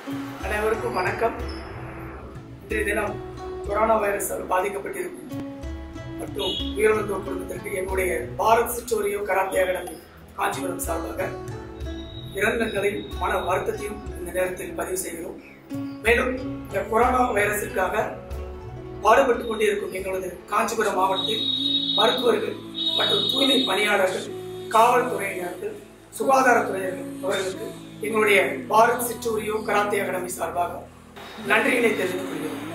அனைவருக்கும் வணக்கம் இன்றைய தினம் கொரோனா வைரஸால் பாதிக்கப்பட்டிருக்கும் மற்றும் உயிரிழந்தோர் குடும்பத்திற்கு என்னுடைய பாரத் சிற்றோரியோ கராத்தே அகாடமி காஞ்சிபுரம் சார்பாக இரங்கங்களையும் மன வருத்தத்தையும் இந்த நேரத்தில் பதிவு செய்கிறோம் மேலும் இந்த கொரோனா வைரஸிற்காக பாடுபட்டுக் கொண்டிருக்கும் எங்களது காஞ்சிபுரம் மாவட்டத்தில் மருத்துவர்கள் மற்றும் தூய்மை பணியாளர்கள் காவல்துறையினர்கள் சுகாதாரத்துறையினர்கள் அவர்களுக்கு எங்களுடைய பாரத் சிற்றூரியோ கராத்தே அகாடமி சார்பாக நன்றிகளை தெரிவித்துக் கொள்கிறோம்